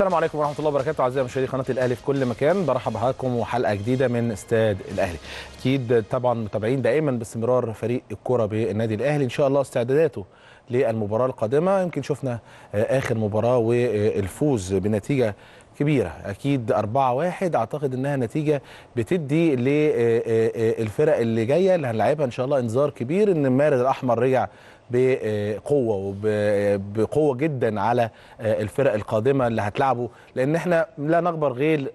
السلام عليكم ورحمه الله وبركاته اعزائي مشاهدي قناه الاهلي في كل مكان برحب بحضراتكم وحلقه جديده من استاد الاهلي اكيد طبعا متابعين دائما باستمرار فريق الكره بالنادي الاهلي ان شاء الله استعداداته للمباراه القادمه يمكن شفنا اخر مباراه والفوز بنتيجه كبيره اكيد 4-1 اعتقد انها نتيجه بتدي للفرق اللي جايه اللي هنلعبها ان شاء الله انذار كبير ان المارد الاحمر رجع بقوه وبقوه جدا على الفرق القادمه اللي هتلعبه لان احنا لا نقبل غير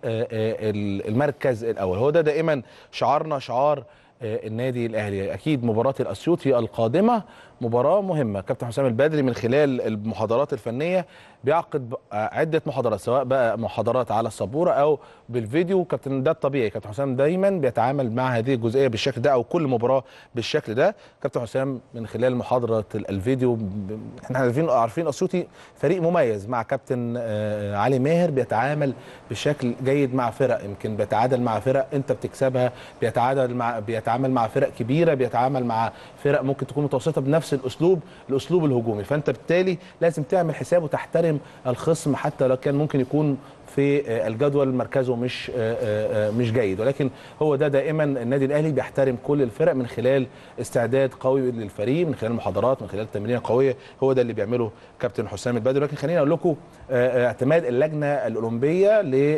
المركز الاول هو ده دائما شعارنا شعار النادي الاهلي اكيد مباراه الاسيوطي القادمه مباراه مهمه كابتن حسام البدري من خلال المحاضرات الفنيه بيعقد عده محاضرات سواء بقى محاضرات على السبوره او بالفيديو كابتن ده الطبيعي كابتن حسام دايما بيتعامل مع هذه الجزئيه بالشكل ده او كل مباراه بالشكل ده كابتن حسام من خلال محاضره الفيديو احنا عارفين عارفين اسيوطي فريق مميز مع كابتن علي ماهر بيتعامل بشكل جيد مع فرق يمكن بيتعادل مع فرق انت بتكسبها بيتعادل مع بيتعامل مع فرق كبيره بيتعامل مع فرق ممكن تكون متوسطه بنفس الاسلوب الاسلوب الهجومي فانت بالتالي لازم تعمل حساب وتحترم الخصم حتى لو كان ممكن يكون في الجدول مركزه مش مش جيد ولكن هو ده دائما النادي الاهلي بيحترم كل الفرق من خلال استعداد قوي للفريق من خلال محاضرات من خلال تمرين قويه هو ده اللي بيعمله كابتن حسام البدري لكن خليني اقول لكم اعتماد اللجنه الاولمبيه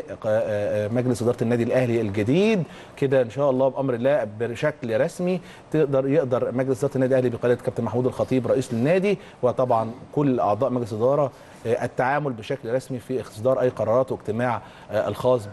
لمجلس اداره النادي الاهلي الجديد كده ان شاء الله بامر الله بشكل رسمي تقدر يقدر مجلس اداره النادي الاهلي بقياده كابتن محمود الخطيب رئيس النادي وطبعا كل اعضاء مجلس الاداره التعامل بشكل رسمي في اصدار اي قرارات واجتماع الخاص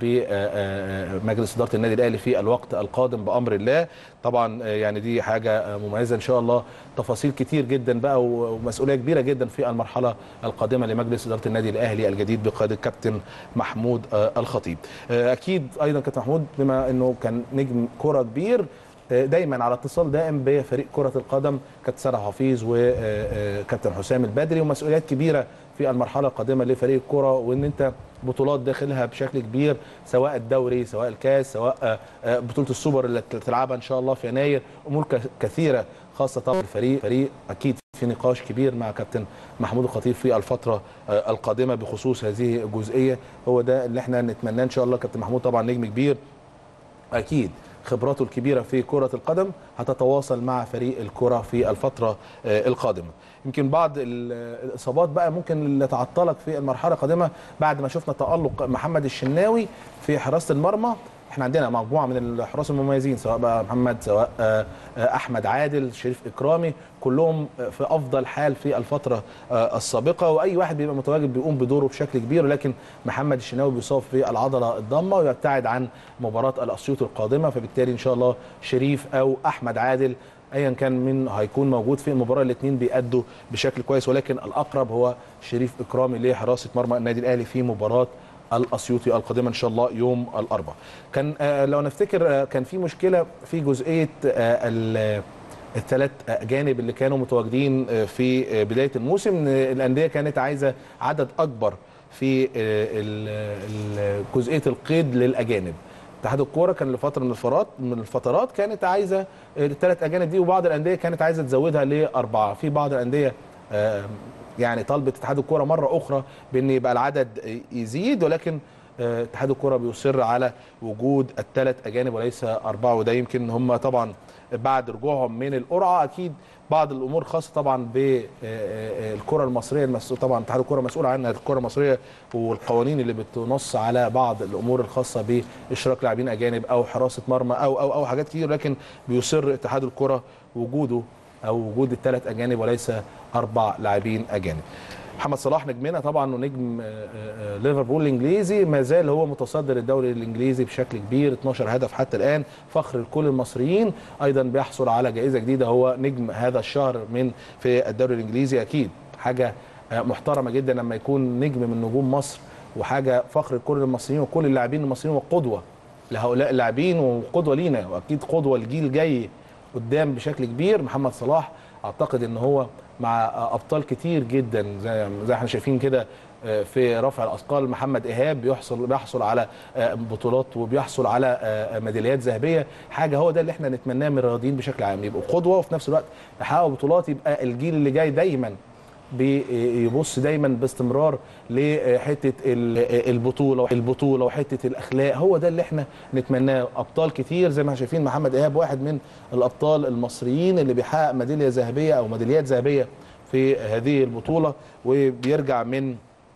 بمجلس اداره النادي الاهلي في الوقت القادم بامر الله طبعا يعني دي حاجه مميزه ان شاء الله تفاصيل كتير جدا بقى ومسؤوليه كبيره جدا في المرحله القادمه لمجلس اداره النادي الاهلي الجديد بقياده كابتن محمود الخطيب اكيد ايضا كابتن محمود بما انه كان نجم كره كبير دايما على اتصال دائم بفريق كره القدم كابتن سارة حفيظ وكابتن حسام البدري ومسؤوليات كبيره في المرحله القادمه لفريق الكره وان انت بطولات داخلها بشكل كبير سواء الدوري سواء الكاس سواء بطوله السوبر اللي تلعبها ان شاء الله في يناير امور كثيره خاصه طبعا الفريق فريق اكيد في نقاش كبير مع كابتن محمود الخطيب في الفتره القادمه بخصوص هذه الجزئيه هو ده اللي احنا نتمناه ان شاء الله كابتن محمود طبعا نجم كبير اكيد خبراته الكبيره في كره القدم هتتواصل مع فريق الكره في الفتره القادمه يمكن بعض الاصابات بقى ممكن اللي تعطلك في المرحله القادمه بعد ما شفنا تالق محمد الشناوي في حراسه المرمى احنا عندنا مجموعه من الحراس المميزين سواء بقى محمد سواء احمد عادل شريف اكرامي كلهم في افضل حال في الفتره السابقه واي واحد بيبقى متواجد بيقوم بدوره بشكل كبير ولكن محمد الشناوي بيصاب في العضله الضمه ويبتعد عن مباراه الاسيوط القادمه فبالتالي ان شاء الله شريف او احمد عادل ايا كان من هيكون موجود في المباراه الاثنين بيأدوا بشكل كويس ولكن الاقرب هو شريف اكرامي لحراسه مرمى النادي الاهلي في مباراه الاسيوطي القادمه ان شاء الله يوم الاربعاء كان لو نفتكر كان في مشكله في جزئيه الثلاث اجانب اللي كانوا متواجدين في بدايه الموسم الانديه كانت عايزه عدد اكبر في جزئيه القيد للاجانب اتحاد الكوره كان لفتره من الفترات من الفترات كانت عايزه الثلاث اجانب دي وبعض الانديه كانت عايزه تزودها لاربعه في بعض الانديه يعني طلبت اتحاد الكوره مره اخرى بان يبقى العدد يزيد ولكن اتحاد الكوره بيصر على وجود الثلاث اجانب وليس اربعه وده يمكن هم طبعا بعد رجوعهم من القرعه اكيد بعض الامور خاصه طبعا بالكره المصريه المسؤول طبعا اتحاد الكره مسؤول عنها الكره المصريه والقوانين اللي بتنص على بعض الامور الخاصه باشراك لاعبين اجانب او حراسه مرمى او او او حاجات كتير لكن بيصر اتحاد الكره وجوده او وجود الثلاث اجانب وليس اربع لاعبين اجانب محمد صلاح نجمنا طبعا ونجم ليفربول الانجليزي ما زال هو متصدر الدوري الانجليزي بشكل كبير 12 هدف حتى الان فخر لكل المصريين ايضا بيحصل على جائزه جديده هو نجم هذا الشهر من في الدوري الانجليزي اكيد حاجه محترمه جدا لما يكون نجم من نجوم مصر وحاجه فخر لكل المصريين وكل اللاعبين المصريين وقدوه لهؤلاء اللاعبين وقدوه لينا واكيد قدوه لجيل جاي قدام بشكل كبير محمد صلاح اعتقد ان هو مع ابطال كتير جدا زي زي احنا شايفين كده في رفع الاثقال محمد ايهاب بيحصل بيحصل على بطولات وبيحصل على ميداليات ذهبيه حاجه هو ده اللي احنا نتمناه من الرياضيين بشكل عام يبقوا قدوه وفي نفس الوقت يحققوا بطولات يبقى الجيل اللي جاي دايما بيبص دايما باستمرار لحته ال- البطوله البطوله وحته الاخلاق هو ده اللي احنا نتمناه ابطال كتير زي ما احنا شايفين محمد ايهاب واحد من الابطال المصريين اللي بيحقق ميداليه ذهبيه او ميداليات ذهبيه في هذه البطوله وبيرجع من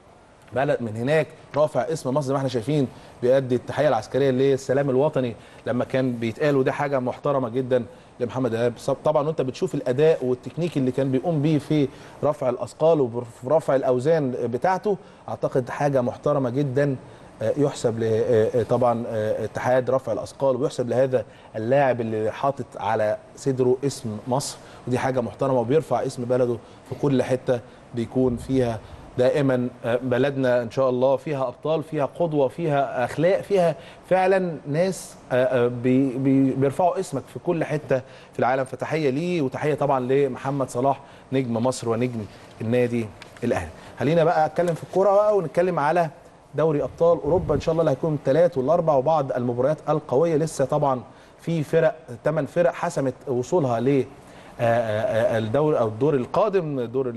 بلد من هناك رافع اسم مصر زي ما احنا شايفين بيأدي التحيه العسكريه للسلام الوطني لما كان بيتقال وده حاجه محترمه جدا لمحمد ايهاب طبعا وانت بتشوف الاداء والتكنيك اللي كان بيقوم بيه في رفع الاثقال وفي رفع الاوزان بتاعته اعتقد حاجه محترمه جدا آه، يحسب ل- آه، آه، طبعا آه، اتحاد رفع الاثقال ويحسب لهذا اللاعب اللي حاطط على صدره اسم مصر ودي حاجه محترمه وبيرفع اسم بلده في كل حته بيكون فيها دائما آه، بلدنا ان شاء الله فيها ابطال فيها قدوه فيها اخلاق فيها فعلا ناس آه، آه، بي- بي- بيرفعوا اسمك في كل حته في العالم فتحيه ليه وتحيه طبعا لمحمد صلاح نجم مصر ونجم النادي الاهلي خلينا بقى اتكلم في الكوره بقى ونتكلم على دوري ابطال اوروبا ان شاء الله اللي هيكون الثلاث والاربع وبعض المباريات القويه لسه طبعا في فرق ثمان فرق حسمت وصولها ل آه، آه، الدور او الدور القادم دور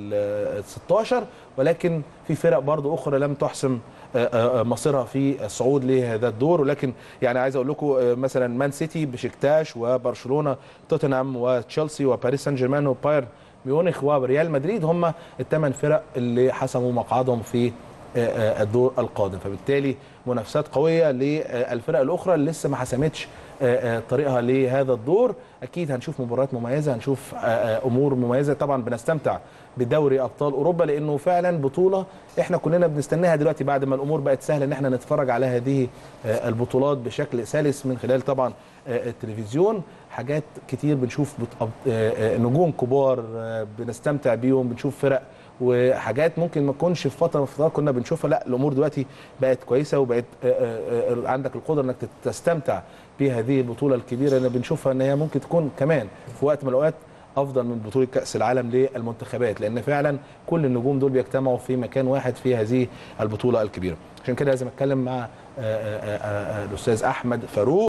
ال 16 ولكن في فرق برضو اخرى لم تحسم آه، آه، مصيرها في الصعود لهذا الدور ولكن يعني عايز اقول لكم آه، مثلا مان سيتي بشكتاش وبرشلونه توتنهام وتشيلسي وباريس سان جيرمان وبايرن ميونخ وريال مدريد هم الثمان فرق اللي حسموا مقعدهم في آه، آه، الدور القادم فبالتالي منافسات قويه للفرق الاخرى اللي لسه ما حسمتش آه، آه، طريقها لهذا الدور اكيد هنشوف مباريات مميزه هنشوف آه، آه، امور مميزه طبعا بنستمتع بدوري ابطال اوروبا لانه فعلا بطوله احنا كلنا بنستناها دلوقتي بعد ما الامور بقت سهله ان احنا نتفرج على هذه آه، البطولات بشكل سلس من خلال طبعا آه، التلفزيون حاجات كتير بنشوف بط- آه، آه، نجوم كبار آه، بنستمتع بيهم بنشوف فرق وحاجات ممكن ما تكونش في فتره من الفترات كنا بنشوفها لا الامور دلوقتي بقت كويسه وبقت آه، آه، آه، عندك القدره انك تستمتع بهذه البطوله الكبيره اللي بنشوفها ان هي ممكن تكون كمان في وقت من الاوقات افضل من بطوله كاس العالم للمنتخبات لان فعلا كل النجوم دول بيجتمعوا في مكان واحد في هذه البطوله الكبيره عشان كده لازم اتكلم مع آه، آه، آه، آه، الاستاذ احمد فاروق